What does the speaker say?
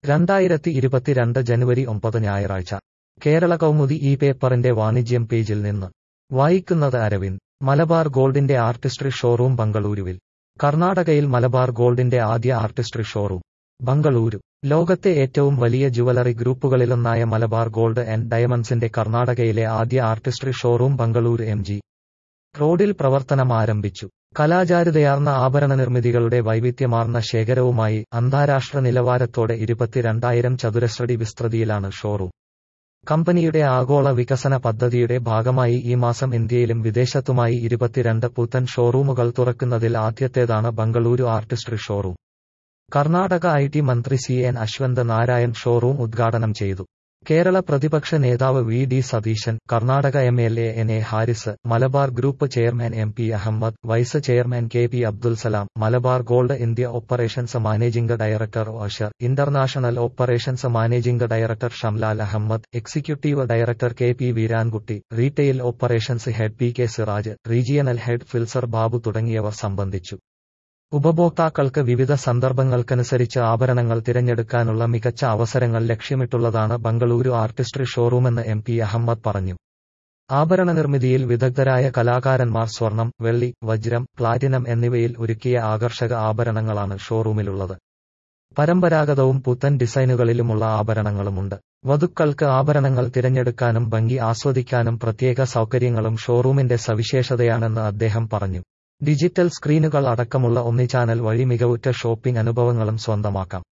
രണ്ടായിരത്തി ഇരുപത്തിരണ്ട് ജനുവരി ഒമ്പത് ഞായറാഴ്ച കേരള കൗമുദി ഈ പേപ്പറിന്റെ വാണിജ്യം പേജിൽ നിന്ന് വായിക്കുന്നത് അരവിന്ദ് മലബാർ ഗോൾഡിന്റെ ആർട്ടിസ്ട്രി ഷോറൂം ബംഗളൂരുവിൽ കർണാടകയിൽ മലബാർ ഗോൾഡിന്റെ ആദ്യ ആർട്ടിസ്ട്രി ഷോറൂം ബംഗളൂരു ലോകത്തെ ഏറ്റവും വലിയ ജുവലറി ഗ്രൂപ്പുകളിലൊന്നായ മലബാർ ഗോൾഡ് ആൻഡ് ഡയമണ്ട്സിന്റെ കർണാടകയിലെ ആദ്യ artistry showroom Bengaluru M G റോഡിൽ പ്രവർത്തനം ആരംഭിച്ചു കലാചാരുതയാർന്ന ആഭരണ നിർമ്മിതികളുടെ വൈവിധ്യമാർന്ന ശേഖരവുമായി അന്താരാഷ്ട്ര നിലവാരത്തോടെ ഇരുപത്തിരണ്ടായിരം ചതുരശ്രടി വിസ്തൃതിയിലാണ് ഷോറൂം കമ്പനിയുടെ ആഗോള വികസന പദ്ധതിയുടെ ഭാഗമായി ഈ മാസം ഇന്ത്യയിലും വിദേശത്തുമായി ഇരുപത്തിരണ്ട് പുത്തൻ ഷോറൂമുകൾ തുറക്കുന്നതിൽ ആദ്യത്തേതാണ് Bengaluru artistry showroom Karnataka I T മന്ത്രി C N Ashwath Narayan showroom ഉദ്ഘാടനം ചെയ്തു കേരള പ്രതിപക്ഷ നേതാവ് V D Satheesan Karnataka M L A N A Haris Malabar group chairman M P Ahammed vice chairman K P Abdul Salam Malabar gold India operations managing director Asher international operations managing director Shamlal Ahammed executive director K P Veerankutty retail operations head P K Siraj regional head ഫിൽസർ Babu തുടങ്ങിയവർ സംബന്ധിച്ചു ഉപഭോക്താക്കൾക്ക് വിവിധ സന്ദർഭങ്ങൾക്കനുസരിച്ച് ആഭരണങ്ങൾ തിരഞ്ഞെടുക്കാനുള്ള മികച്ച അവസരങ്ങൾ ലക്ഷ്യമിട്ടുള്ളതാണ് ബംഗളൂരു ആർട്ടിസ്ട്രി ഷോറൂമെന്ന് എം പി അഹമ്മദ് പറഞ്ഞു ആഭരണ നിർമ്മിതിയിൽ വിദഗ്ധരായ കലാകാരന്മാർ സ്വർണം വെള്ളി വജ്രം പ്ലാറ്റിനം എന്നിവയിൽ ഒരുക്കിയ ആകർഷക ആഭരണങ്ങളാണ് ഷോറൂമിലുള്ളത് പരമ്പരാഗതവും പുത്തൻ ഡിസൈനുകളിലുമുള്ള ആഭരണങ്ങളുമുണ്ട് വധുക്കൾക്ക് ആഭരണങ്ങൾ തിരഞ്ഞെടുക്കാനും ഭംഗി ആസ്വദിക്കാനും പ്രത്യേക സൗകര്യങ്ങളും ഷോറൂമിന്റെ സവിശേഷതയാണെന്ന് അദ്ദേഹം പറഞ്ഞു ഡിജിറ്റൽ സ്ക്രീനുകൾ അടക്കമുള്ള ഒന്നിചാനൽ വഴി മികവുറ്റ ഷോപ്പിംഗ് അനുഭവങ്ങളും സ്വന്തമാക്കാം